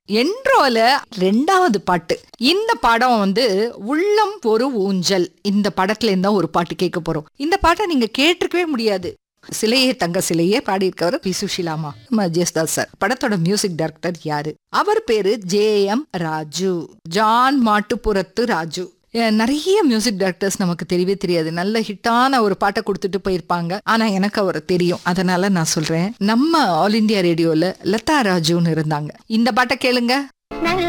என்ட்ரோல ரெண்டாவது பாட்டு இந்த படம் வந்து உள்ளம் ஒரு ஊஞ்சல் இந்த படத்துல இருந்தா ஒரு பாட்டு கேட்க போறோம் இந்த பாட்டை நீங்க கேட்டிருக்கவே முடியாது சிலையே தங்க சிலையே பாடியிருக்கவர் பி சுஷிலாமா நம்ம ஜெயஸ்தாஸ் சார் படத்தோட மியூசிக் டைரக்டர் யாரு அவர் பேரு ஜே எம் ராஜு ஜான் மாட்டுப்புறத்து ராஜு அஹ் நிறைய மியூசிக் டைரக்டர்ஸ் நமக்கு தெரியவே தெரியாது நல்ல ஹிட்டான ஒரு பாட்டை கொடுத்துட்டு போயிருப்பாங்க ஆனா எனக்கு அவர் தெரியும் அதனால நான் சொல்றேன் நம்ம ஆல் இந்தியா ரேடியோல லதா ராஜுன்னு இருந்தாங்க இந்த பாட்டை கேளுங்க நல்ல